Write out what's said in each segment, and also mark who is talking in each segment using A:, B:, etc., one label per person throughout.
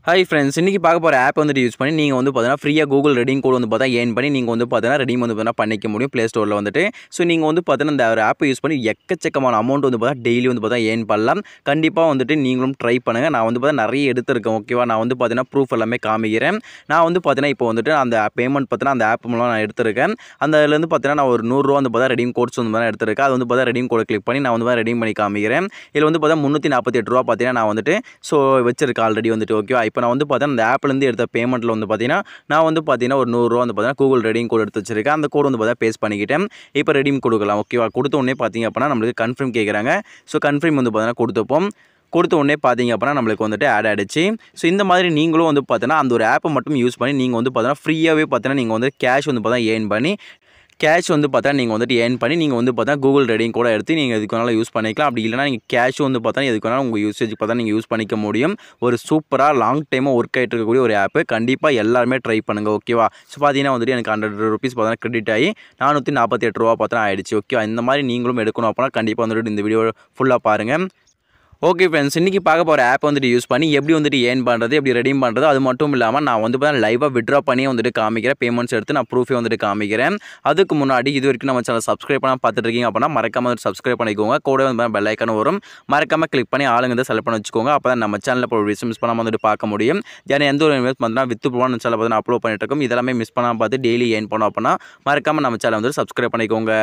A: hi friends இன்றைக்கி பார்க்க போகிற ஆப் வந்துட்டு யூஸ் பண்ணி நீங்கள் வந்து பார்த்தீங்கன்னா ஃப்ரீயாக கூகுள் ரெடிங் கோட் வந்து பார்த்தா ஏன் பண்ணி நீங்கள் வந்து பார்த்தீங்கன்னா ரெடிம் வந்து பார்த்தீங்கன்னா பண்ணிக்க முடியும் ப்ளே ஸ்டோரில் வந்துட்டு ஸோ நீங்கள் வந்து பார்த்தீங்கன்னா இந்த ஒரு ஆப்பை யூஸ் பண்ணி எக்கச்சக்கமான அமௌண்ட் வந்து பார்த்தா டெய்லி வந்து பார்த்தா ஏன் பண்ணலாம் கண்டிப்பாக வந்துட்டு நீங்களும் ட்ரை பண்ணுங்கள் நான் வந்து பார்த்தா நிறைய எடுத்திருக்கேன் ஓகேவா நான் வந்து பார்த்தீங்கன்னா ப்ரூஃப் எல்லாமே காமிக்கிறேன் நான் வந்து பார்த்தீங்கன்னா இப்போ வந்துட்டு அந்த பேமெண்ட் பார்த்தீங்கன்னா அந்த ஆப் மூலம் நான் எடுத்திருக்கேன் அந்த இதுலேருந்து பார்த்தீங்கன்னா நான் ஒரு நூறுரூவா வந்து பார்த்தா ரெடிம் கோட்ஸ் வந்து பார்த்தா எடுத்திருக்கேன் அது வந்து பார்த்தா ரெடிம் கோடை கிளிக் பண்ணி நான் வந்து பார்த்தா ரெடிம் பண்ணி காமிக்கிறேன் இதில் வந்து பார்த்தா முந்நூற்றி நாற்பத்தி எட்டு ரூபா பார்த்தீங்கன்னா நான் வந்துட்டு ஸோ வச்சிருக்கேன் ஆல்ரெடி வந்துட்டு ஓகேவா இப்போ நான் வந்து பார்த்தீங்கன்னா அந்த ஆப்லேருந்து எடுத்த பேமெண்ட்டில் வந்து பார்த்தீங்கன்னா நான் வந்து பார்த்தீங்கன்னா ஒரு நூறுரூவா வந்து பார்த்தீங்கன்னா கூகுள் ரெடிங் கோட் எடுத்து வச்சிருக்கேன் அந்த கோட் வந்து பார்த்தா பேஸ் பண்ணிக்கிட்டேன் இப்போ ரெடிம் கொடுக்கலாம் ஓகேவா கொடுத்த உடனே பார்த்தீங்க அப்படின்னா நம்மளுக்கு கன்ஃபார்ம் கேட்குறாங்க ஸோ கன்ஃபார்ம் வந்து பார்த்தீங்கன்னா கொடுத்துப்போம் கொடுத்த உடனே பார்த்தீங்க அப்படின்னா நம்மளுக்கு வந்துட்டு ஆட் ஆகிடுச்சு ஸோ இந்த மாதிரி நீங்களும் வந்து பார்த்தீங்கன்னா அந்த ஒரு ஆப்பை மட்டும் யூஸ் பண்ணி நீங்கள் வந்து பார்த்தீங்கன்னா ஃப்ரீயாகவே பார்த்தீங்கன்னா நீங்கள் வந்து கேஷ் வந்து பார்த்தா ஏர்ன் பண்ணி கேஷ் வந்து பார்த்தா நீங்கள் வந்துட்டு ஏர்ன் பண்ணி நீங்கள் வந்து பார்த்தா கூகுள் ரெடிங் கூட எடுத்து நீங்கள் எதுக்கு வேணாலும் யூஸ் பண்ணிக்கலாம் அப்படி இல்லைனா நீங்கள் கேஷ் வந்து பார்த்தா எதுக்கு வேணாலும் உங்கள் யூசேஜ் பார்த்தா நீங்கள் யூஸ் பண்ணிக்க முடியும் ஒரு சூப்பராக லாங் டைமாக ஒர்க் ஆகிட்டு இருக்கக்கூடிய ஒரு ஆப்பு கண்டிப்பாக எல்லாருமே ட்ரை பண்ணுங்கள் ஓகேவா ஸோ பார்த்தீங்கன்னா வந்துட்டு எனக்கு ஹண்ட்ரட் ருபீஸ் பார்த்தா கிரெடிட் ஆகி நானூற்றி நாற்பத்தி எட்டு ரூபா பார்த்தா ஆயிடுச்சு ஓகேவா இந்த மாதிரி நீங்களும் எடுக்கணும் அப்படின்னா கண்டிப்பாக வந்துட்டு இந்த வீடியோ ஃபுல்லாக பாருங்கள் ஓகே ஃப்ரெண்ட்ஸ் இன்றைக்கி பார்க்க போகிற ஆப் வந்துட்டு யூஸ் பண்ணி எப்படி வந்துட்டு ஏர்ன் பண்ணுறது எப்படி ரெடீம் பண்ணுறது அது மட்டும் இல்லாமல் நான் வந்து பார்த்தா லைவாக விட்ரா பண்ணி வந்துட்டு காமிக்கிறேன் பேமெண்ட்ஸ் எடுத்து நான் ப்ரூஃபே வந்துட்டு காமிக்கிறேன் அதுக்கு முன்னாடி இது வரைக்கும் நம்ம சேனல் சப்ஸ்கிரைப் பண்ணால் பார்த்துட்டு இருக்கீங்க அப்படின்னா மறக்காம வந்து சப்ஸ்கிரைப் பண்ணிக்கோங்க கூட வந்து பெல் ஐக்கன் வரும் மறக்காம கிளிக் பண்ணி ஆளுங்க வந்து செலக்ட் பண்ணி வச்சுக்கோங்க அப்போ தான் நம்ம சேனலில் இப்போ விஷயம் மிஸ் பண்ணாமல் வந்துட்டு பார்க்க முடியும் ஏன்னா எந்த ஒரு இன்வெஸ்ட் பண்ணால் வித்து போன சேனல் பார்த்து அப்லோட் பண்ணிட்டு இருக்கோம் இதெல்லாமே மிஸ் பண்ணாமல் பார்த்து டெய்லி ஏர்ன் பண்ணோம் அப்படின்னா மறக்காம நம்ம சேனல் வந்து சப்ஸ்கிரைப் பண்ணிக்கோங்க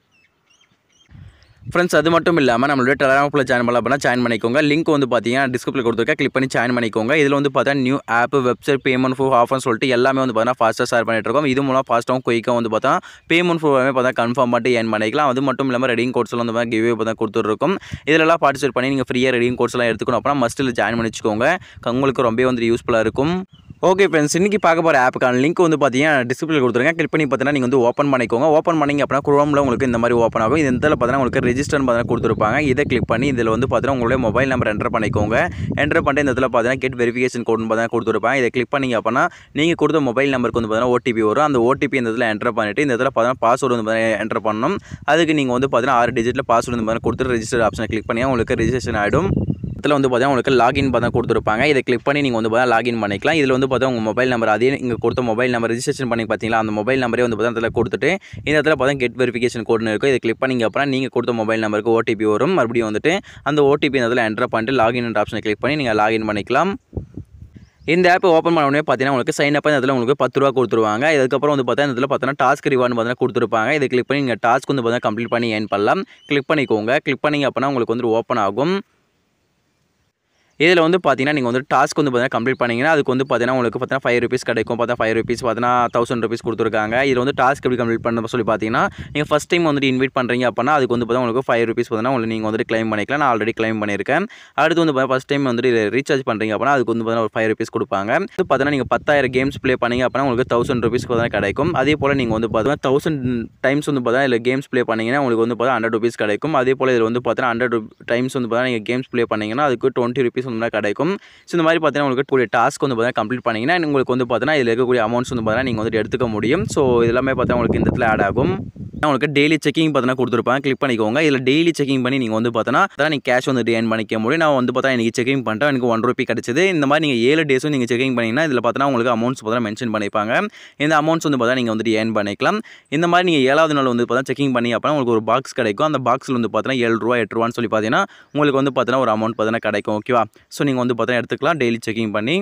A: ஃப்ரெண்ட்ஸ் அது மட்டும் இல்லாமல் நம்மளோட டெலகிராமில் ஜாயின் பண்ணலாம் அப்படின்னா ஜாயின் பண்ணிக்கோங்க லிங்க் வந்து பார்த்தீங்கன்னா டிஸ்கிரிப்ஷனில் கொடுத்துருக்கேன் கிளிக் பண்ணி ஜாயின் பண்ணிக்கோங்க இதில் வந்து பார்த்தா நியூ ஆப் வெப்சைட் பேமெண்ட் ஃபோ ஆஃபர்னு சொல்லிட்டு எல்லாமே வந்து பார்த்தீங்கன்னா ஃபாஸ்ட்டாக ஷேர் பண்ணிட்டு இருக்கோம் இது மூலம் ஃபாஸ்ட்டாகவும் குயிக்காக வந்து பார்த்தா பேமெண்ட் ஃபோவே பார்த்தா கன்ஃபார்ம் பண்ணிட்டு ஏன் பண்ணிக்கலாம் அது மட்டும் இல்லாமல் ரெடிங் கோர்ஸ்லாம் வந்து பார்த்தா கிவே பார்த்தா கொடுத்துருக்கோம் இதிலெல்லாம் பார்ட்டிசிபேட் பண்ணி நீங்கள் ஃப்ரீயாக ரெடிங் கோர்ஸ்லாம் எடுத்துக்கணும் அப்படின்னா மஸ்ட்டில் ஜாயின் பண்ணி வச்சுக்கோங்க உங்களுக்கு ரொம்ப வந்து யூஸ்ஃபுல்லாக இருக்கும் ஓகே ஃப்ரெண்ட்ஸ் இன்றைக்கி பார்க்க போகிற ஆப்புக்கான லிங்க் வந்து பார்த்தீங்கன்னா டிஸ்கிரிப்ஷனில் கொடுத்துருங்க கிளிக் பண்ணி பார்த்தீங்கன்னா நீங்கள் வந்து ஓப்பன் பண்ணிக்கோங்க ஓப்பன் பண்ணிங்க அப்படின்னா குரோமில் உங்களுக்கு இந்த மாதிரி ஓப்பன் ஆகும் இந்த இடத்துல பார்த்தீங்கன்னா உங்களுக்கு ரெஜிஸ்டர் பார்த்தீங்கன்னா கொடுத்துருப்பாங்க இதை கிளிக் பண்ணி இதில் வந்து பார்த்தீங்கன்னா உங்களுடைய மொபைல் நம்பர் என்டர் பண்ணிக்கோங்க என்டர் பண்ணிட்டு இந்த இடத்துல பார்த்தீங்கன்னா கெட் வெரிஃபிகேஷன் கோட்னு பார்த்தீங்கன்னா கொடுத்துருப்பாங்க இதை கிளிக் பண்ணிங்க அப்படின்னா நீங்கள் கொடுத்த மொபைல் நம்பருக்கு வந்து பார்த்தீங்கன்னா ஓடிபி வரும் அந்த ஓடிபி இந்த இடத்துல என்டர் பண்ணிவிட்டு இந்த இடத்துல பார்த்தீங்கன்னா பாஸ்வேர்டு வந்து பார்த்தீங்கன்னா என்டர் பண்ணணும் அதுக்கு நீங்கள் வந்து பார்த்தீங்கன்னா ஆறு டிஜிட்டில் பாஸ்வேர்டு வந்து பார்த்தீங்கன்னா கொடுத்துட்டு ரெஜிஸ்டர் ஆப்ஷனை கிளிக் பண்ணி உங்களுக்கு ரெஜிஸ்ட்ரேஷன் ஆகிடும் இதில் வந்து பார்த்தீங்கன்னா உங்களுக்கு லாகின் பார்த்தா கொடுத்துருப்பாங்க இதை கிளிக் பண்ணி நீங்கள் வந்து பார்த்தா லாகின் பண்ணிக்கலாம் இதில் வந்து பார்த்தா உங்கள் மொபைல் நம்பர் அதே இங்கே கொடுத்த மொபைல் நம்பர் ரெஜிஸ்ட்ரேஷன் பண்ணி பார்த்தீங்களா அந்த மொபைல் நம்பரே வந்து பார்த்தா இதில் கொடுத்துட்டு இந்த இடத்துல பார்த்தா கெட் வெரிஃபிகேஷன் கோட்னு இருக்கும் இதை கிளிக் பண்ணிங்க அப்புறம் நீங்கள் கொடுத்த மொபைல் நம்பருக்கு ஓடிபி வரும் மறுபடியும் வந்துட்டு அந்த ஓடிபி இந்த இடத்துல என்டர் பண்ணிட்டு லாகின் ஆப்ஷனை கிளிக் பண்ணி நீங்கள் லாகின் பண்ணிக்கலாம் இந்த ஆப் ஓப்பன் பண்ண உடனே பார்த்தீங்கன்னா உங்களுக்கு சைன் அப் இதில் உங்களுக்கு பத்து ரூபா கொடுத்துருவாங்க இதுக்கப்புறம் வந்து பார்த்தா இதில் பார்த்தீங்கன்னா டாஸ்க் ரிவார்டு பார்த்தீங்கன்னா கொடுத்துருப்பாங்க இதை கிளிக் பண்ணி நீங்கள் டாஸ்க் வந்து பார்த்தீங்கன்னா கம்ப்ளீட் பண்ணி ஏன் பண்ணலாம் கிளிக் பண்ணிக்கோங்க கிளிக் பண்ணிங்க அப்படின்னா உங்களுக்கு வந்து ஓப்பன் ஆகும் இதில் வந்து பார்த்தீங்கன்னா நீங்கள் வந்து டாஸ்க் வந்து பார்த்தீங்கன்னா கம்ப்ளீட் பண்ணிங்கன்னா அதுக்கு வந்து பார்த்தீங்கன்னா உங்களுக்கு பார்த்தீங்கன்னா ஃபைவ் ருபீஸ் கிடைக்கும் பார்த்தா ஃபைவ் ருபீஸ் பார்த்தீங்கன்னா தௌசண்ட் ருபீஸ் கொடுத்துருக்காங்க இதில் வந்து டாஸ்க் எப்படி கம்ப்ளீட் பண்ண சொல்லி பார்த்தீங்கன்னா நீங்கள் ஃபஸ்ட் டைம் வந்துட்டு இன்வைட் பண்ணுறீங்க அப்படின்னா அதுக்கு வந்து பார்த்தீங்கன்னா உங்களுக்கு ஃபைவ் ருபீஸ் பார்த்தீங்கன்னா உங்களுக்கு நீங்கள் வந்துட்டு கிளைம் பண்ணிக்கலாம் நான் ஆல்ரெடி கிளைம் பண்ணியிருக்கேன் அடுத்து வந்து பார்த்தீங்கன்னா ஃபஸ்ட் டைம் வந்துட்டு ரீசார்ஜ் பண்ணுறீங்க அப்படின்னா அதுக்கு வந்து பார்த்தீங்கன்னா ஒரு ஃபைவ் ருபீஸ் கொடுப்பாங்க இது பார்த்தீங்கன்னா நீங்கள் பத்தாயிரம் கேம்ஸ் ப்ளே பண்ணீங்க அப்படின்னா உங்களுக்கு தௌசண்ட் ருபீஸ் பார்த்தீங்கன்னா கிடைக்கும் அதே போல் நீங்கள் வந்து பார்த்தீங்கன்னா தௌசண்ட் டைம்ஸ் வந்து பார்த்தீங்கன்னா இல்லை கேம்ஸ் ப்ளே பண்ணிங்கன்னா உங்களுக்கு வந்து பார்த்தீங்கன்னா ஹண்ட்ரட் ருபீஸ் கிடைக்கும் அதே போல் இதில் வந்து பார்த்தீங்கன்னா ஹண்ட்ரட் டைம்ஸ் வந்து பார்த்தீங்கன்னா நீங்கள் கேம்ஸ் ப்ளே பண்ணிங்கன்னா அதுக்கு டுவெண்ட்டி ருபீஸ் வந்து கிடைக்கும் ஸோ இந்த மாதிரி பார்த்தீங்கன்னா உங்களுக்கு கூடிய டாஸ்க் வந்து பார்த்தீங்கன்னா கம்ப்ளீட் பண்ணிங்கன்னா உங்களுக்கு வந்து பார்த்தீங்கன்னா இதில் இருக்கக்கூடிய அமௌண்ட்ஸ் வந்து பார்த்தீங்கன்னா நீங்கள் வந்துட்டு எடுத்துக்க முடியும் ஸோ இதெல்லாமே பார்த்தீங்கன்னா உங்களுக்கு இந்த இடத்துல ஆட் ஆகும் உங்களுக்கு டெய்லி செக்கிங் பார்த்தீங்கன்னா கொடுத்துருப்பாங்க கிளிக் பண்ணிக்கோங்க இதில் டெய்லி செக்கிங் பண்ணி நீங்கள் வந்து பார்த்தீங்கன்னா அதான் நீங்கள் கேஷ் வந்துட்டு ஏர்ன் பண்ணிக்க முடியும் நான் வந்து பார்த்தா இன்றைக்கி செக்கிங் பண்ணிட்டேன் எனக்கு ஒன் ருபி கிடச்சிது இந்த மாதிரி நீங்கள் ஏழு டேஸும் நீங்கள் செக்கிங் பண்ணிங்கன்னா இதில் பார்த்தீங்கன்னா உங்களுக்கு அமௌண்ட்ஸ் பார்த்தீங்கன்னா மென்ஷன் பண்ணிப்பாங்க இந்த அமௌண்ட்ஸ் வந்து பார்த்தா நீங்கள் வந்துட்டு ஏர்ன் பண்ணிக்கலாம் இந்த மாதிரி நீங்கள் ஏழாவது நாள் வந்து பார்த்தா செக்கிங் பண்ணி அப்படின்னா உங்களுக்கு ஒரு பாக்ஸ் கிடைக்கும் அந்த பாக்ஸில் வந்து பார்த்தீங்கன்னா ஏழு ரூபா எட்டு ரூபான்னு சொல்லி பார்த்தீங்கன்னா உங்களுக்கு வந்து பார்த்தீங்கன்னா ஒரு அமௌண்ட் பார்த்தீங்கன்னா கிடைக்கும் ஓகேவா ஸோ நீங்கள் வந்து பார்த்தீங்கன்னா எடுத்துக்கலாம் டெய்லி செக்கிங் பண்ணி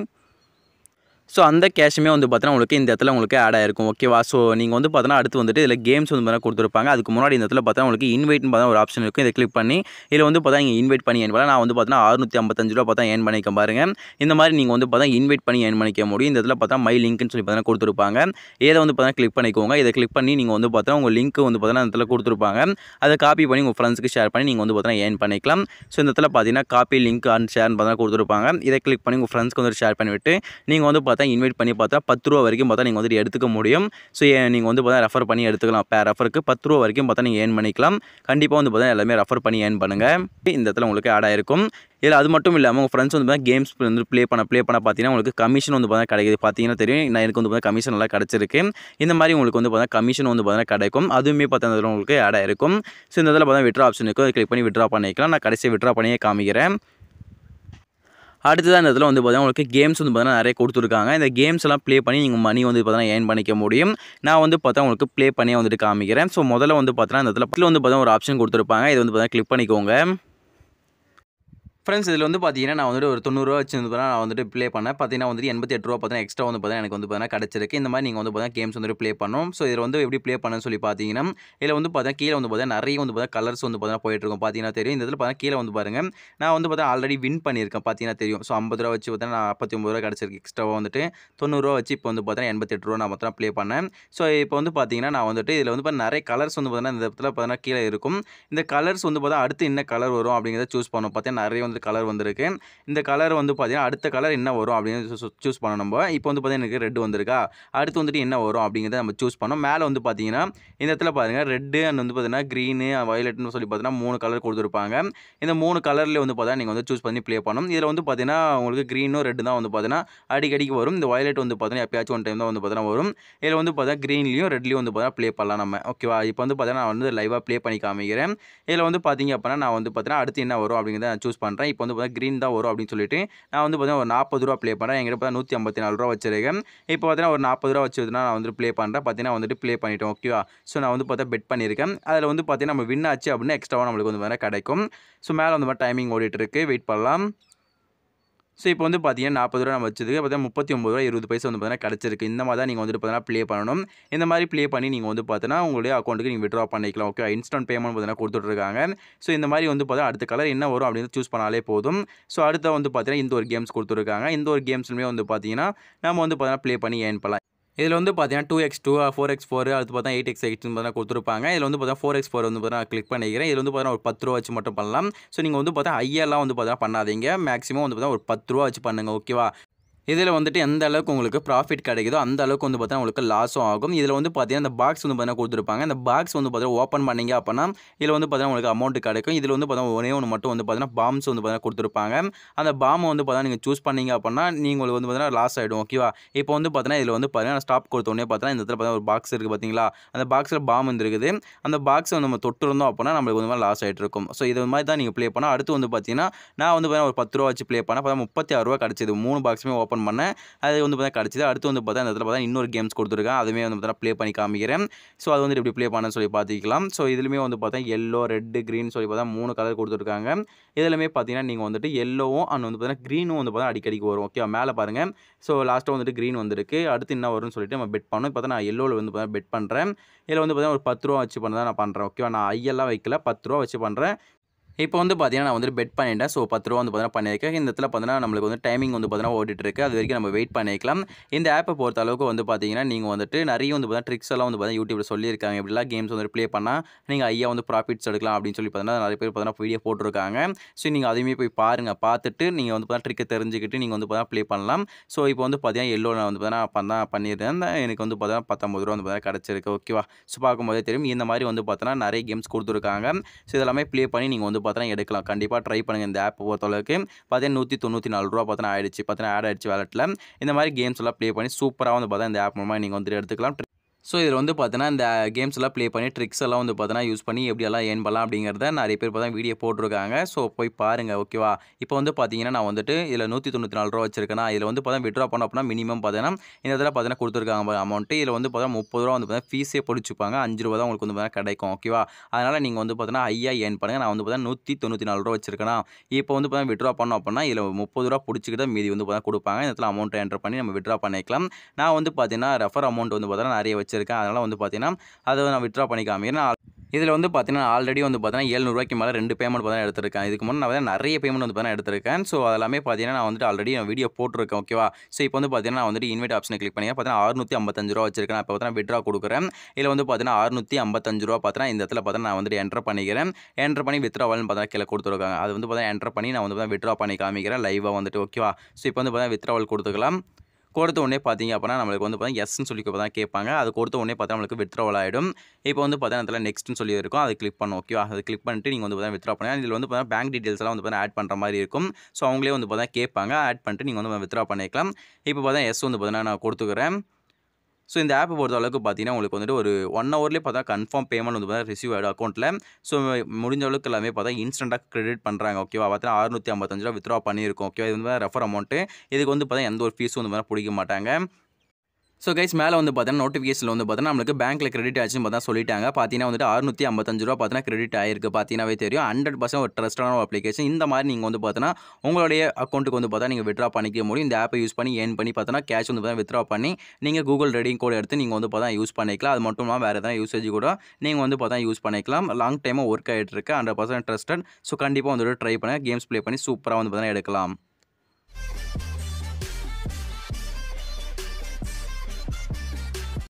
A: ஸோ அந்த கேஷுமே வந்து பார்த்தீங்கன்னா உங்களுக்கு இந்த இடத்துல உங்களுக்கு ஆட் ஆயிருக்கும் ஓகேவா ஸோ நீங்கள் வந்து பார்த்தீங்கன்னா அடுத்து வந்துட்டு இதில் கேம்ஸ் வந்து பார்த்தீங்கன்னா கொடுத்துருப்பாங்க அதுக்கு முன்னாடி இந்த இடத்துல பார்த்தா உங்களுக்கு இன்வைட்னு பார்த்தா ஒரு ஆப்ஷன் இருக்கும் இதை கிளிக் பண்ணி இதில் வந்து பார்த்தா நீங்கள் இன்வைட் பண்ணி ஏன் பண்ணலாம் நான் வந்து பார்த்தீங்கன்னா அறுநூற்றி ஐம்பத்தஞ்சு ரூபா பார்த்தா ஏன் பண்ணிக்க பாருங்க இந்த மாதிரி நீங்கள் வந்து பார்த்தா இன்வைட் பண்ணி ஏன் பண்ணிக்க முடியும் இந்த இடத்துல பார்த்தா மை லிங்க்னு சொல்லி பார்த்தீங்கன்னா கொடுத்துருப்பாங்க இதை வந்து பார்த்தீங்கன்னா கிளிக் பண்ணிக்கோங்க இதை கிளிக் பண்ணி நீங்கள் வந்து பார்த்தா உங்கள் லிங்க் வந்து பார்த்தீங்கன்னா இந்த இடத்துல கொடுத்துருப்பாங்க அதை காப்பி பண்ணி உங்கள் ஃப்ரெண்ட்ஸ்க்கு ஷேர் பண்ணி நீங்கள் வந்து பார்த்தீங்கன்னா ஏன் பண்ணிக்கலாம் ஸோ இந்த இடத்துல பார்த்தீங்கன்னா காப்பி லிங்க் அண்ட் ஷேர்னு பார்த்தா கொடுத்துருப்பாங்க இதை கிளிக் பண்ணி உங்கள் ஃப்ரெண்ட்ஸ்க்கு வந்து ஷேர் பண்ணிவிட்டு நீங்கள் வந்து பார்த்தா இன்வைட் பண்ணி பார்த்தா பத்து ரூபா வரைக்கும் பார்த்தா நீங்கள் வந்துட்டு எடுத்துக்க முடியும் ஸோ நீங்கள் வந்து பார்த்தா ரெஃபர் பண்ணி எடுத்துக்கலாம் பே ரெஃபருக்கு பத்து ரூபா வரைக்கும் பார்த்தா நீங்கள் ஏர்ன் பண்ணிக்கலாம் கண்டிப்பாக வந்து பார்த்தா எல்லாமே ரெஃபர் பண்ணி ஏர்ன் பண்ணுங்கள் இந்த இடத்துல உங்களுக்கு ஆட் ஆயிருக்கும் இதில் அது மட்டும் இல்லாமல் உங்கள் ஃப்ரெண்ட்ஸ் வந்து பார்த்தா கேம்ஸ் வந்து ப்ளே பண்ண ப்ளே பண்ண பார்த்தீங்கன்னா உங்களுக்கு கமிஷன் வந்து பார்த்தா கிடைக்குது பார்த்தீங்கன்னா தெரியும் நான் எனக்கு வந்து பார்த்தா கமிஷன் எல்லாம் கிடச்சிருக்கு இந்த மாதிரி உங்களுக்கு வந்து பார்த்தா கமிஷன் வந்து பார்த்தா கிடைக்கும் அதுவுமே பார்த்தா உங்களுக்கு ஆட் ஆயிருக்கும் ஸோ இந்த இதில் பார்த்தா விட்ரா ஆப்ஷன் இருக்கும் அதை கிளிக் பண்ணி விட்ரா பண்ணிக்கலாம் நான் கடைசி விட்ரா பண்ணியே காமிக்கிறேன் அடுத்ததான் இந்த இடத்துல வந்து பார்த்தீங்கன்னா உங்களுக்கு கேம்ஸ் வந்து பார்த்தீங்கன்னா நிறைய கொடுத்துருக்காங்க இந்த கேம்ஸ் எல்லாம் ப்ளே பண்ணி நீங்கள் மணி வந்து பார்த்தீங்கன்னா ஏர்ன் பண்ணிக்க முடியும் நான் வந்து பார்த்தா உங்களுக்கு ப்ளே பண்ணி வந்துட்டு காமிக்கிறேன் ஸோ முதல்ல வந்து பார்த்தீங்கன்னா இந்த இடத்துல பக்கத்தில் வந்து பார்த்தீங்கன்னா ஒரு ஆப்ஷன் கொடுத்துருப்பாங்க இது வந்து பார்த்தீங்கன்னா கிளிக் பண்ணிக்கோங்க ஃப்ரெண்ட்ஸ் இதில் வந்து பார்த்தீங்கன்னா நான் வந்துட்டு ஒரு தொண்ணூறுரூவா வச்சு வந்து நான் வந்துட்டு ப்ளே பண்ணேன் பார்த்தீங்கன்னா வந்துட்டு எண்பத்தி எட்டு ரூபா பார்த்தீங்கன்னா எக்ஸ்ட்ரா வந்து பார்த்தீங்கன்னா எனக்கு வந்து பார்த்தீங்கன்னா கிடச்சிருக்கு இந்த மாதிரி நீங்கள் வந்து பார்த்தீங்கன்னா கேம்ஸ் வந்துட்டு ப்ளே பண்ணணும் ஸோ இதில் வந்து எப்படி ப்ளே பண்ணணும்னு சொல்லி பார்த்தீங்கன்னா இதில் வந்து பார்த்தீங்கன்னா கீழே வந்து பார்த்தீங்கன்னா நிறைய வந்து பார்த்தீங்கன்னா கலர்ஸ் வந்து பார்த்தீங்கன்னா போயிட்டு இருக்கும் பார்த்தீங்கன்னா தெரியும் இந்த இதில் பார்த்தீங்கன்னா கீழே வந்து பாருங்க நான் வந்து பார்த்தா ஆல்ரெடி வின் பண்ணியிருக்கேன் பார்த்தீங்கன்னா தெரியும் ஸோ ஐம்பது ரூபா வச்சு பார்த்தீங்கன்னா நாற்பத்தி ஒம்பது ரூபா கிடச்சிருக்கு எக்ஸ்ட்ராவாக வந்துட்டு தொண்ணூறுரூவா வச்சு இப்போ வந்து பார்த்தீங்கன்னா எண்பத்தெட்டு ரூபா நான் மொத்தம் ப்ளே பண்ணேன் ஸோ இப்போ வந்து பார்த்தீங்கன்னா நான் வந்துட்டு இதில் வந்து பார்த்தீங்கன்னா நிறைய கலர்ஸ் வந்து பார்த்தீங்கன்னா இந்த இடத்துல பார்த்தீங்கன்னா கீழே இருக்கும் இந்த கலர்ஸ் வந்து பார்த்தா அடுத்து என்ன கலர் வரும் அப்படிங்கிறத சூஸ் பண்ணணும் பார்த்தீங்கன்னா நிறைய வந்து கலர் வந்திருக்கு இந்த கலர் வந்து பார்த்தீங்கன்னா அடுத்த கலர் என்ன வரும் அப்படின்னு சூஸ் பண்ணணும் நம்ம இப்போ வந்து பார்த்தீங்கன்னா எனக்கு ரெட் வந்திருக்கா அடுத்து வந்துட்டு என்ன வரும் அப்படிங்கிறத நம்ம சூஸ் பண்ணோம் மேலே வந்து பார்த்தீங்கன்னா இந்த இடத்துல பாருங்கள் ரெட்டு அண்ட் வந்து பார்த்தீங்கன்னா க்ரீனு வயலட்னு சொல்லி பார்த்தீங்கன்னா மூணு கலர் கொடுத்துருப்பாங்க இந்த மூணு கலரில் வந்து பார்த்தா நீங்கள் வந்து சூஸ் பண்ணி ப்ளே பண்ணணும் இதில் வந்து பார்த்தீங்கன்னா உங்களுக்கு க்ரீனும் ரெட்டு தான் வந்து பார்த்தீங்கன்னா அடிக்கடிக்கு வரும் இந்த வயலட் வந்து பார்த்தீங்கன்னா எப்பயாச்சும் ஒன் டைம் தான் வந்து பார்த்தீங்கன்னா வரும் இதில் வந்து பார்த்தா க்ரீன்லையும் ரெட்லையும் வந்து பார்த்தா ப்ளே பண்ணலாம் நம்ம ஓகேவா இப்போ வந்து பார்த்தீங்கன்னா நான் வந்து லைவாக ப்ளே பண்ணி காமிக்கிறேன் இதில் வந்து பார்த்தீங்க அப்படின்னா நான் வந்து பார்த்தீங்கன்னா அடுத்து என்ன வரும் அப்படிங்கிறத நான் சூஸ் பண்ணுறேன் இப்போ வந்து பார்த்தீங்கன்னா க்ரீன் தான் வரும் அப்படின்னு சொல்லிட்டு நான் வந்து பார்த்தீங்கன்னா ஒரு நாற்பது ரூபா ப்ளே பண்ணுறேன் எங்கிட்ட பார்த்தா நூற்றி ஐம்பத்தி நாலு ரூபா வச்சிருக்கேன் இப்போ பார்த்தீங்கன்னா ஒரு நாற்பது ரூபா வச்சுருந்தா நான் வந்து ப்ளே பண்ணுறேன் பார்த்தீங்கன்னா வந்துட்டு ப்ளே பண்ணிட்டோம் ஓகேவா ஸோ நான் வந்து பார்த்தா பெட் பண்ணியிருக்கேன் அதில் வந்து பார்த்தீங்கன்னா நம்ம வின் ஆச்சு அப்படின்னா எக்ஸ்ட்ராவாக நம்மளுக்கு வந்து வேறு கிடைக்கும் ஸோ மேலே வந்து மாதிரி டைமிங் ஓடிட்டு இருக்கு வெயிட் பண்ணலாம் ஸோ இப்போ வந்து பார்த்தீங்கன்னா நாற்பது ரூபா நம்ம வச்சதுக்கு பார்த்தீங்கன்னா முப்பத்தி ஒம்பது ரூபா இருபது பைசா வந்து பார்த்தீங்கன்னா கிடச்சிருக்கு இந்த மாதிரி தான் நீங்கள் வந்துட்டு பார்த்தீங்கன்னா ப்ளே பண்ணணும் இந்த மாதிரி ப்ளே பண்ணி நீங்கள் வந்து பார்த்தீங்கன்னா உங்களுடைய அக்கௌண்ட்டுக்கு நீங்கள் விட்ரா பண்ணிக்கலாம் ஓகே இன்ஸ்டன்ட் பேமெண்ட் பார்த்தீங்கன்னா கொடுத்துட்ருக்காங்க ஸோ இந்த மாதிரி வந்து பார்த்தீங்கன்னா அடுத்த கலர் என்ன வரும் அப்படின்னு சூஸ் பண்ணாலே போதும் ஸோ அடுத்த வந்து பார்த்தீங்கன்னா இந்த ஒரு கேம்ஸ் கொடுத்துருக்காங்க இந்த ஒரு கேம்ஸ்லுமே வந்து பார்த்தீங்கன்னா நம்ம வந்து பார்த்தீங்கன்னா ப்ளே பண்ணி ஏர்ன் பண்ணலாம் இதில் வந்து பார்த்தீங்கன்னா two X two four X four அடுத்து பார்த்தா எயிட் எக்ஸ் எயிட்னு பார்த்தா கொடுத்துருப்பாங்க இதில் வந்து பார்த்தா ஃபோர் எக்ஸ் ஃபோர் வந்து பார்த்தா கிளிக் பண்ணிக்கிறேன் இதில் வந்து பார்த்தீங்கன்னா ஒரு பத்து ரூபா வச்சு மட்டும் பண்ணலாம் ஸோ நீங்கள் வந்து பார்த்தா ஐயெல்லாம் வந்து பார்த்தா பண்ணாதீங்க மேக்ஸிமம் வந்து பார்த்தா ஒரு பத்து ரூபா வச்சு பண்ணுங்க ஓகேவா இதில் வந்துட்டு எந்த அளவுக்கு உங்களுக்கு ப்ராஃபிட் கிடைக்குதோ அந்த அளவுக்கு வந்து பார்த்தீங்கன்னா உங்களுக்கு லாஸும் ஆகும் இதில் வந்து பார்த்தீங்கன்னா இந்த பாக்ஸ் வந்து பார்த்தீங்கன்னா கொடுத்துருப்பாங்க இந்த பாக்ஸ் வந்து பார்த்தீங்கன்னா ஓப்பன் பண்ணீங்க அப்படின்னா இதில் வந்து பார்த்தீங்கன்னா உங்களுக்கு அமௌண்ட் கிடைக்கும் இதில் வந்து பார்த்தீங்கன்னா ஒரே ஒன்று மட்டும் வந்து பார்த்தீங்கன்னா பாம்ஸ் வந்து பார்த்தீங்கன்னா கொடுத்துருப்பாங்க அந்த பாம் வந்து பார்த்தீங்கன்னா நீங்கள் சூஸ் பண்ணீங்க அப்படின்னா நீங்கள் உங்களுக்கு வந்து பார்த்தீங்கன்னா லாஸ் ஆகிடும் ஓகேவா இப்போ வந்து பார்த்தீங்கன்னா இதில் வந்து பார்த்தீங்கன்னா ஸ்டாப் கொடுத்த உடனே பார்த்தீங்கன்னா இந்த இடத்துல பார்த்தீங்கன்னா ஒரு பாக்ஸ் இருக்குது பார்த்தீங்களா அந்த பாக்ஸில் பாம் வந்துருக்குது அந்த பாக்ஸை நம்ம தொட்டிருந்தோம் அப்படின்னா நம்மளுக்கு வந்து லாஸ் ஆகிட்டு இருக்கும் ஸோ இது மாதிரி தான் நீங்கள் ப்ளே பண்ணால் அடுத்து வந்து பார்த்தீங்கன்னா நான் வந்து பார்த்தீங்கன்னா ஒரு பத்து ரூபா வச்சு ப்ளே பண்ணேன் பார்த்தா முப்பத்தி ஆறு ரூபா கிடச்சிது மூணு பாக்ஸுமே ஓப்பன் பண்ணேன் அது வந்து பார்த்தா கிடச்சிது அடுத்து வந்து பார்த்தா இந்த இடத்துல பார்த்தா இன்னொரு கேம்ஸ் கொடுத்துருக்கேன் அதுவுமே வந்து பார்த்தா ப்ளே பண்ணி காமிக்கிறேன் ஸோ அது வந்து எப்படி ப்ளே பண்ணன்னு சொல்லி பார்த்துக்கலாம் ஸோ இதுலையுமே வந்து பார்த்தா எல்லோ ரெட்டு க்ரீன் சொல்லி பார்த்தா மூணு கலர் கொடுத்துருக்காங்க இதுலையுமே பார்த்தீங்கன்னா நீங்கள் வந்துட்டு எல்லோவும் அண்ட் வந்து பார்த்தீங்கன்னா க்ரீனும் வந்து பார்த்தா அடிக்கடிக்கு வரும் ஓகே மேலே பாருங்கள் ஸோ லாஸ்ட்டாக வந்துட்டு க்ரீன் வந்திருக்கு அடுத்து என்ன வரும்னு சொல்லிட்டு நம்ம பெட் பண்ணோம் இப்போ நான் எல்லோவில் வந்து பார்த்தா பெட் பண்ணுறேன் இதில் வந்து பார்த்தீங்கன்னா ஒரு பத்து ரூபா வச்சு பண்ண தான் நான் பண்ணுறேன் ஓகேவா நான் ஐயெல்லாம் வைக்கல பத்து ரூபா வச்சு பண்ணுறேன் இப்போ வந்து பார்த்தீங்கன்னா நான் வந்துட்டு பெட் பண்ணிட்டேன் ஸோ பத்து ரூபா வந்து பார்த்தீங்கன்னா பண்ணியிருக்கேன் இந்த இடத்துல பார்த்தீங்கன்னா நம்மளுக்கு வந்து டைமிங் வந்து பார்த்தீங்கன்னா ஓடிட்டு இருக்கு அது வரைக்கும் நம்ம வெயிட் பண்ணிக்கலாம் இந்த ஆப்பை பொறுத்த அளவுக்கு வந்து பார்த்தீங்கன்னா நீங்கள் வந்துட்டு நிறைய வந்து பார்த்தீங்கன்னா ட்ரிக்ஸ் எல்லாம் வந்து பார்த்தீங்கன்னா யூடியூப்ல சொல்லியிருக்காங்க இப்படிலாம் கேம்ஸ் வந்து ப்ளே பண்ணால் நீங்கள் ஐயா வந்து ப்ராஃபிட்ஸ் எடுக்கலாம் அப்படின்னு சொல்லி பார்த்தீங்கன்னா நிறைய பேர் பார்த்தீங்கன்னா வீடியோ போட்டிருக்காங்க ஸோ நீங்கள் அதையுமே போய் பாருங்கள் பார்த்துட்டு நீங்கள் வந்து பார்த்தீங்கன்னா ட்ரிக்கை தெரிஞ்சுக்கிட்டு நீங்கள் வந்து பார்த்தீங்கன்னா ப்ளே பண்ணலாம் ஸோ இப்போ வந்து பார்த்தீங்கன்னா எல்லோ நான் வந்து பார்த்தீங்கன்னா பண்ண பண்ணியிருந்தேன் எனக்கு வந்து பார்த்தீங்கன்னா பத்தொம்பது ரூபா வந்து பார்த்தீங்கன்னா கிடச்சிருக்கு ஓகேவா ஸோ பார்க்கும்போதே தெரியும் இந்த மாதிரி வந்து பார்த்தீங்கன்னா நிறைய கேம்ஸ் கொடுத்துருக்காங்க ஸோ இதெல்லாமே ப்ளே பண்ணி நீங்கள் வந்து பார்த்தீங்கன்னா எடுக்கலாம் கண்டிப்பாக ட்ரை பண்ணுங்கள் இந்த ஆப் பொறுத்தளவுக்கு பார்த்தீங்கன்னா நூற்றி தொண்ணூற்றி நாலு ரூபா பார்த்தீங்கன்னா ஆயிடுச்சு பார்த்தீங்கன்னா ஆட் ஆயிடுச்சு வேலட்டில் இந்த மாதிரி கேம்ஸ் எல்லாம் ப்ளே பண்ணி சூப்பராக வந்து பார்த்தா இந்த ஆப் மூலமாக நீங்கள் வந்துட்டு எடுத்துக்கலாம் ஸோ இதில் வந்து பார்த்தீங்கன்னா இந்த கேம்ஸ் எல்லாம் ப்ளே பண்ணி ட்ரிக்ஸ் எல்லாம் வந்து பார்த்தீங்கன்னா யூஸ் பண்ணி எப்படியெல்லாம் ஏர்ன் பண்ணலாம் அப்படிங்கிறத நிறைய பேர் பார்த்தா வீடியோ போட்டிருக்காங்க ஸோ போய் பாருங்கள் ஓகேவா இப்போ வந்து பார்த்தீங்கன்னா நான் வந்துட்டு இதில் நூற்றி தொண்ணூற்றி நாலு ரூபா வச்சிருக்கேன் இதில் வந்து பார்த்தா விட்ரா பண்ண அப்படின்னா மினிமம் பார்த்தீங்கன்னா இந்த இதில் பார்த்தீங்கன்னா கொடுத்துருக்காங்க அமௌண்ட்டு இதில் வந்து பார்த்தா முப்பது ரூபா வந்து பார்த்தீங்கன்னா ஃபீஸே பிடிச்சிப்பாங்க அஞ்சு ரூபா தான் உங்களுக்கு வந்து பார்த்தீங்கன்னா கிடைக்கும் ஓகேவா அதனால் நீங்கள் வந்து பார்த்தீங்கன்னா ஐயா ஏர்ன் பண்ணுங்கள் நான் வந்து பார்த்தீங்கன்னா நூற்றி தொண்ணூற்றி நாலு ரூபா வச்சிருக்கேன் இப்போ வந்து பார்த்தீங்கன்னா விட்ரா பண்ணோம் அப்படின்னா இதில் முப்பது ரூபா பிடிச்சிக்கிட்டு மீதி வந்து பார்த்தா கொடுப்பாங்க இந்த இடத்துல அமௌண்ட் என்டர் பண்ணி நம்ம விட்ரா பண்ணிக்கலாம் நான் வந்து பார்த்தீங்கன்னா ரெஃபர் அமௌண்ட் வந்து பார்த்தீங்கன்னா நிறைய வச்சிருக்கேன் அதனால் வந்து பார்த்தீங்கன்னா அதை நான் விட்ரா பண்ணி காமிக்கிறேன் இதில் வந்து பார்த்தீங்கன்னா ஆல்ரெடி வந்து பார்த்தீங்கன்னா ஏழ்நூறுவாய்க்கு மேலே ரெண்டு பேமெண்ட் பார்த்தீங்கன்னா எடுத்திருக்கேன் இதுக்கு முன்னே நான் வந்து நிறைய பேமெண்ட் வந்து பார்த்தீங்கன்னா எடுத்திருக்கேன் ஸோ அதெல்லாமே பார்த்தீங்கன்னா நான் வந்துட்டு ஆல்ரெடி வீடியோ போட்டிருக்கேன் ஓகேவா ஸோ இப்போ வந்து பார்த்தீங்கன்னா நான் வந்துட்டு இன்வைட் ஆப்ஷனை கிளிக் பண்ணி பார்த்தீங்கன்னா அறுநூற்றி ஐம்பத்தஞ்சு ரூபா வச்சிருக்கேன் இப்போ பார்த்தீங்கன்னா விட்ரா கொடுக்குறேன் இதில் வந்து பார்த்தீங்கன்னா அறுநூற்றி ஐம்பத்தஞ்சு ரூபா பார்த்தீங்கன்னா இந்த இடத்துல பார்த்தீங்கன்னா நான் வந்துட்டு என்டர் பண்ணிக்கிறேன் என்டர் பண்ணி வித்ராவல்னு பார்த்தா கீழே கொடுத்துருக்காங்க அது வந்து பார்த்தீங்கன்னா என்டர் பண்ணி நான் வந்து பார்த்தீங்கன்னா விட்ரா பண்ணி காமிக்கிறேன் லைவாக வந்துட்டு ஓகேவா ஸோ இப்போ வந்து பார்த்தீங்கன்னா வித்ராவல் கொடுத்துக்கலாம் கொடுத்த உடனே பார்த்தீங்க அப்படின்னா நம்மளுக்கு வந்து பார்த்தீங்கன்னா எஸ்ன்னு சொல்லி தான் கேட்பாங்க அது கொடுத்த உடனே பார்த்தா நம்மளுக்கு வித்ராவல் ஆகிடும் இப்போ வந்து பார்த்தீங்கன்னா அதில் நெக்ஸ்ட்னு சொல்லி இருக்கும் அதை கிளிக் பண்ணும் ஓகேவா அதை கிளிக் பண்ணிட்டு நீங்கள் வந்து பார்த்தீங்கன்னா வித்ரா பண்ணுங்க இதில் வந்து பார்த்தீங்கன்னா பேங்க் டீட்டெயில்ஸ் எல்லாம் வந்து பார்த்தீங்கன்னா ஆட் பண்ணுற மாதிரி இருக்கும் ஸோ அவங்களே வந்து பார்த்தீங்கன்னா கேட்பாங்க ஆட் பண்ணிட்டு நீங்கள் வந்து வித்ரா பண்ணிக்கலாம் இப்போ பார்த்தீங்கன்னா எஸ் வந்து பார்த்தீங்கன்னா நான் கொடுத்துக்கிறேன் ஸோ இந்த ஆப் பொறுத்த அளவுக்கு பார்த்தீங்கன்னா உங்களுக்கு வந்துட்டு ஒரு ஒன் ஹவர்லேயே பார்த்தா கன்ஃபார்ம் பேமெண்ட் வந்து பார்த்தா ரிசீவ் ஆகிடும் அக்கௌண்ட்டில் ஸோ முடிஞ்ச அளவுக்கு எல்லாமே பார்த்தா இன்ஸ்டண்ட்டாக கிரெடிட் பண்ணுறாங்க ஓகேவா பார்த்தா அறுநூற்றி ஐம்பத்தஞ்சு ரூபா வித்ரா பண்ணியிருக்கோம் ஓகேவா இது வந்து ரெஃபர் அமௌண்ட்டு இதுக்கு வந்து பார்த்தா எந்த ஒரு ஃபீஸும் வந்து பார்த்தா பிடிக்க மாட்டாங்க ஸோ கைஸ் மேலே வந்து பார்த்தீங்கன்னா நோட்டிஃபிகேஷனில் வந்து பார்த்தீங்கன்னா நம்மளுக்கு பேங்க்கில் கிரெடிட் ஆச்சுன்னு பார்த்தா சொல்லிட்டாங்க பார்த்தீங்கன்னா வந்துட்டு அறுநூற்றி ஐம்பத்தஞ்சு ரூபா பார்த்தீங்கன்னா கிரெடிட் ஆயிருக்கு பார்த்தீங்கன்னாவே தெரியும் ஹண்ட்ரட் பர்சன்ட் ஒரு ட்ரஸ்டான ஒரு அப்ளிகேஷன் இந்த மாதிரி நீங்கள் வந்து பார்த்தீங்கன்னா உங்களுடைய அக்கௌண்ட்டுக்கு வந்து பார்த்தா நீங்கள் வித்ரா பண்ணிக்க முடியும் இந்த ஆப்பை யூஸ் பண்ணி ஏர்ன் பண்ணி பார்த்தீங்கன்னா கேஷ் வந்து பார்த்தா வித்ரா பண்ணி நீங்கள் கூகுள் ரெடிங் கோட் எடுத்து நீங்கள் வந்து பார்த்தா யூஸ் பண்ணிக்கலாம் அது மட்டும் இல்லாமல் வேறு எதாவது யூசேஜ் கூட நீங்கள் வந்து பார்த்தா யூஸ் பண்ணிக்கலாம் லாங் டைமாக ஒர்க் ஆகிட்டு இருக்கு ஹண்ட்ரட் பர்சன்ட் ட்ரஸ்டட் ஸோ கண்டிப்பாக வந்துட்டு ட்ரை பண்ணி கேம்ஸ் ப்ளே பண்ணி சூப்பராக வந்து பார்த்தீங்கன்னா எடுக்கலாம்